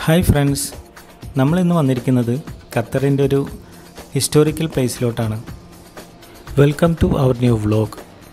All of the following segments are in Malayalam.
ഹായ് ഫ്രണ്ട്സ് നമ്മളിന്ന് വന്നിരിക്കുന്നത് ഖത്തറിൻ്റെ ഒരു ഹിസ്റ്റോറിക്കൽ പ്ലേസിലോട്ടാണ് welcome to our new vlog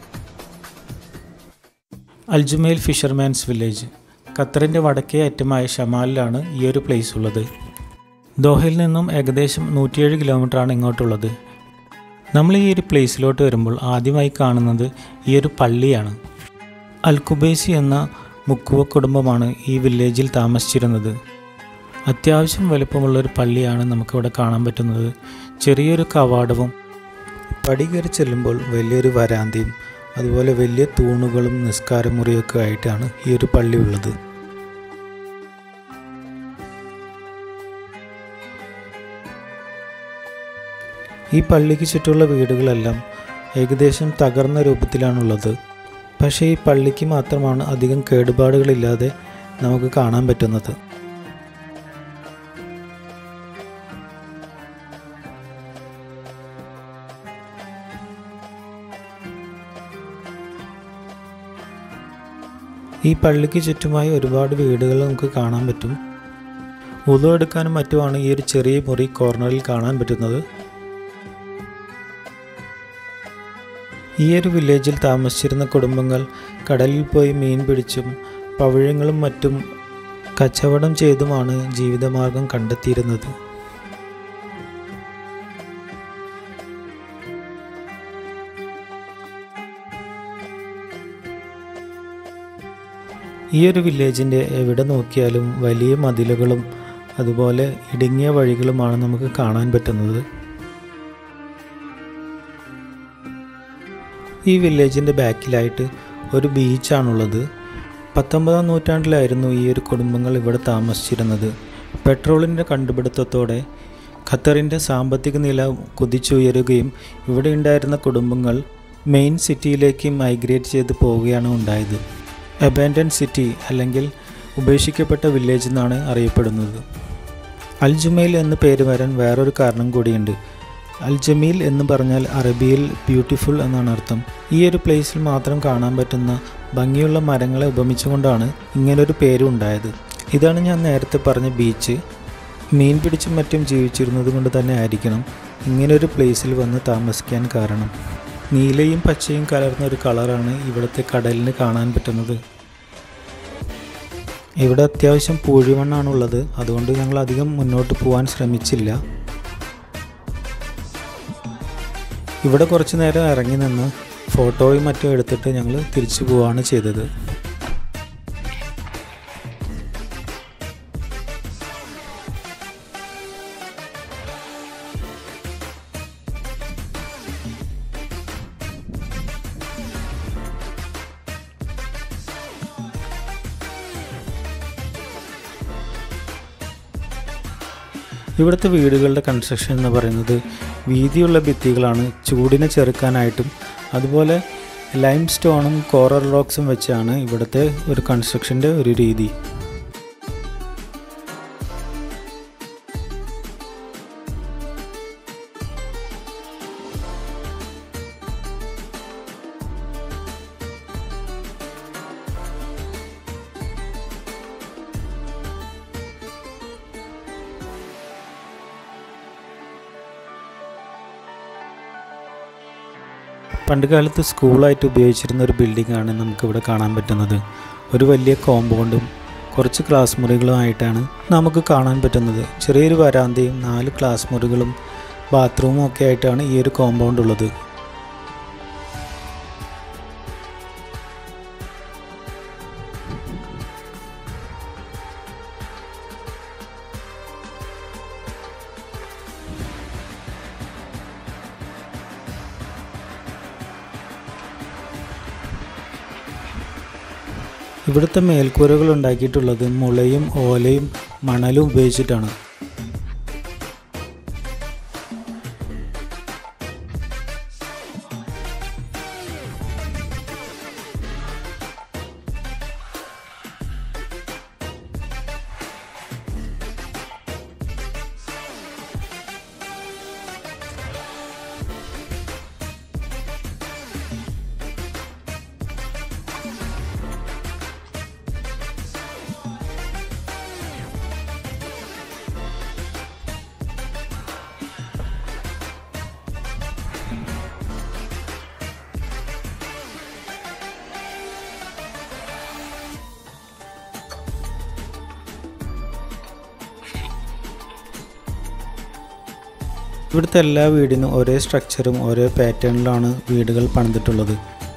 Al Jumail fisherman's village ഖത്തറിൻ്റെ വടക്കേ അറ്റമായ ഷമാലിലാണ് ഈ ഒരു പ്ലേസ് ഉള്ളത് ദോഹയിൽ നിന്നും ഏകദേശം നൂറ്റിയേഴ് കിലോമീറ്ററാണ് ഇങ്ങോട്ടുള്ളത് നമ്മൾ ഈ ഒരു പ്ലേസിലോട്ട് വരുമ്പോൾ ആദ്യമായി കാണുന്നത് ഈ ഒരു പള്ളിയാണ് അൽ കുബൈസി എന്ന മുക്കുവ കുടുംബമാണ് ഈ വില്ലേജിൽ താമസിച്ചിരുന്നത് അത്യാവശ്യം വലുപ്പമുള്ള ഒരു പള്ളിയാണ് നമുക്കിവിടെ കാണാൻ പറ്റുന്നത് ചെറിയൊരു കവാടവും പടി കയറി ചെല്ലുമ്പോൾ വലിയൊരു വരാന്തയും അതുപോലെ വലിയ തൂണുകളും നിസ്കാരമുറിയൊക്കെ ആയിട്ടാണ് ഈ ഒരു പള്ളി ഉള്ളത് ഈ പള്ളിക്ക് ചുറ്റുമുള്ള വീടുകളെല്ലാം ഏകദേശം തകർന്ന രൂപത്തിലാണുള്ളത് പക്ഷേ ഈ പള്ളിക്ക് മാത്രമാണ് അധികം കേടുപാടുകളില്ലാതെ നമുക്ക് കാണാൻ പറ്റുന്നത് ഈ പള്ളിക്ക് ചുറ്റുമായി ഒരുപാട് വീടുകൾ നമുക്ക് കാണാൻ പറ്റും ഉതു എടുക്കാനും മറ്റുമാണ് ഈ ഒരു ചെറിയ മുറി കോർണറിൽ കാണാൻ പറ്റുന്നത് ഈ ഒരു വില്ലേജിൽ താമസിച്ചിരുന്ന കുടുംബങ്ങൾ കടലിൽ പോയി മീൻ പിടിച്ചും പവിഴങ്ങളും മറ്റും കച്ചവടം ചെയ്തുമാണ് ജീവിതമാർഗം കണ്ടെത്തിയിരുന്നത് ഈ ഒരു വില്ലേജിൻ്റെ എവിടെ നോക്കിയാലും വലിയ മതിലുകളും അതുപോലെ ഇടുങ്ങിയ വഴികളുമാണ് നമുക്ക് കാണാൻ പറ്റുന്നത് ഈ വില്ലേജിൻ്റെ ബാക്കിലായിട്ട് ഒരു ബീച്ചാണുള്ളത് പത്തൊമ്പതാം നൂറ്റാണ്ടിലായിരുന്നു ഈ ഒരു കുടുംബങ്ങൾ ഇവിടെ താമസിച്ചിരുന്നത് പെട്രോളിൻ്റെ കണ്ടുപിടുത്തത്തോടെ ഖത്തറിൻ്റെ സാമ്പത്തിക നില കുതിച്ചുയരുകയും ഇവിടെ ഉണ്ടായിരുന്ന കുടുംബങ്ങൾ മെയിൻ സിറ്റിയിലേക്ക് മൈഗ്രേറ്റ് ചെയ്ത് പോവുകയാണ് ഉണ്ടായത് അബാൻഡൻ സിറ്റി അല്ലെങ്കിൽ ഉപേക്ഷിക്കപ്പെട്ട വില്ലേജ് എന്നാണ് അറിയപ്പെടുന്നത് അൽജുമൈൽ എന്ന് പേര് വരാൻ വേറൊരു കാരണം കൂടിയുണ്ട് അൽജമീൽ എന്ന് പറഞ്ഞാൽ അറബിയിൽ ബ്യൂട്ടിഫുൾ എന്നാണ് അർത്ഥം ഈ ഒരു പ്ലേസിൽ മാത്രം കാണാൻ പറ്റുന്ന ഭംഗിയുള്ള മരങ്ങളെ ഉപമിച്ചുകൊണ്ടാണ് ഇങ്ങനൊരു പേരും ഉണ്ടായത് ഇതാണ് ഞാൻ നേരത്തെ പറഞ്ഞ ബീച്ച് മീൻ പിടിച്ചും മറ്റും ജീവിച്ചിരുന്നത് കൊണ്ട് തന്നെ ആയിരിക്കണം ഇങ്ങനൊരു പ്ലേസിൽ വന്ന് താമസിക്കാൻ കാരണം നീലയും പച്ചയും കലർന്ന ഒരു കളറാണ് ഇവിടുത്തെ കടലിന് കാണാൻ പറ്റുന്നത് ഇവിടെ അത്യാവശ്യം പൂഴിമണ്ണാണുള്ളത് അതുകൊണ്ട് ഞങ്ങൾ അധികം മുന്നോട്ട് പോകാൻ ശ്രമിച്ചില്ല ഇവിടെ കുറച്ച് നേരം ഇറങ്ങി നിന്ന് ഫോട്ടോയും മറ്റും എടുത്തിട്ട് ഞങ്ങൾ തിരിച്ചു പോവുകയാണ് ചെയ്തത് ഇവിടുത്തെ വീടുകളുടെ കൺസ്ട്രക്ഷൻ എന്ന് പറയുന്നത് വീതിയുള്ള ഭിത്തികളാണ് ചൂടിനെ ചെറുക്കാനായിട്ടും അതുപോലെ ലൈം സ്റ്റോണും കോറൽ റോക്സും വെച്ചാണ് ഇവിടുത്തെ ഒരു കൺസ്ട്രക്ഷൻ്റെ ഒരു രീതി പണ്ട് കാലത്ത് സ്കൂളായിട്ട് ഉപയോഗിച്ചിരുന്ന ഒരു ബിൽഡിംഗാണ് നമുക്കിവിടെ കാണാൻ പറ്റുന്നത് ഒരു വലിയ കോമ്പൗണ്ടും കുറച്ച് ക്ലാസ് മുറികളുമായിട്ടാണ് നമുക്ക് കാണാൻ പറ്റുന്നത് ചെറിയൊരു വരാന്തയും നാല് ക്ലാസ് മുറികളും ബാത്റൂമും ഒക്കെ ആയിട്ടാണ് ഈ ഒരു കോമ്പൗണ്ട് ഉള്ളത് ഇവിടുത്തെ മേൽക്കൂരകൾ ഉണ്ടാക്കിയിട്ടുള്ളത് മുളയും ഓലയും മണലും ഉപയോഗിച്ചിട്ടാണ് ഇവിടുത്തെ എല്ലാ വീടിനും ഒരേ സ്ട്രക്ചറും ഒരേ പാറ്റേണിലാണ് വീടുകൾ പണിതിട്ടുള്ളത്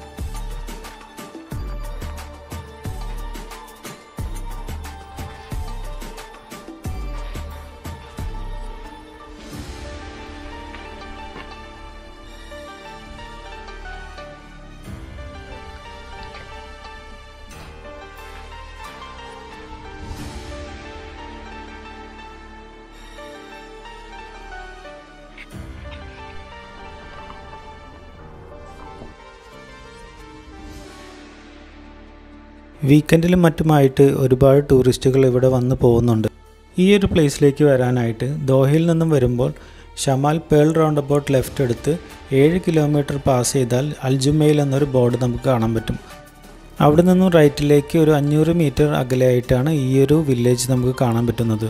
വീക്കെൻഡിലും മറ്റുമായിട്ട് ഒരുപാട് ടൂറിസ്റ്റുകൾ ഇവിടെ വന്ന് പോകുന്നുണ്ട് ഈ ഒരു പ്ലേസിലേക്ക് വരാനായിട്ട് ദോഹയിൽ നിന്നും വരുമ്പോൾ Shamal pearl roundabout left എടുത്ത് ഏഴ് കിലോമീറ്റർ പാസ് ചെയ്താൽ അൽജുമയിൽ എന്നൊരു ബോർഡ് നമുക്ക് കാണാൻ പറ്റും അവിടെ നിന്നും റൈറ്റിലേക്ക് ഒരു അഞ്ഞൂറ് മീറ്റർ അകലെയായിട്ടാണ് ഈ ഒരു വില്ലേജ് നമുക്ക് കാണാൻ പറ്റുന്നത്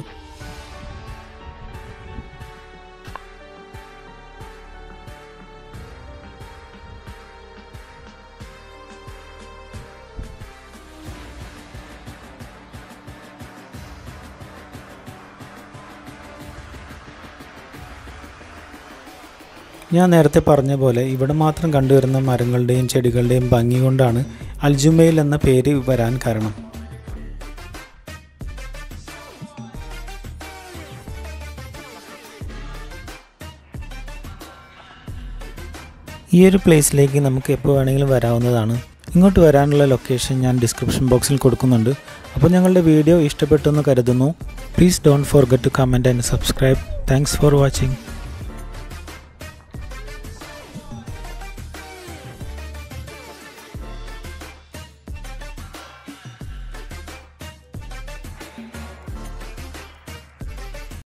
ഞാൻ നേരത്തെ പറഞ്ഞ പോലെ ഇവിടെ മാത്രം കണ്ടുവരുന്ന മരങ്ങളുടെയും ചെടികളുടെയും ഭംഗി കൊണ്ടാണ് അൽജുമയിൽ എന്ന പേര് വരാൻ കാരണം ഈ ഒരു പ്ലേസിലേക്ക് നമുക്ക് എപ്പോൾ വേണമെങ്കിലും വരാവുന്നതാണ് ഇങ്ങോട്ട് വരാനുള്ള ലൊക്കേഷൻ ഞാൻ ഡിസ്ക്രിപ്ഷൻ ബോക്സിൽ കൊടുക്കുന്നുണ്ട് അപ്പോൾ ഞങ്ങളുടെ വീഡിയോ ഇഷ്ടപ്പെട്ടെന്ന് കരുതുന്നു please don't forget to comment and subscribe thanks for watching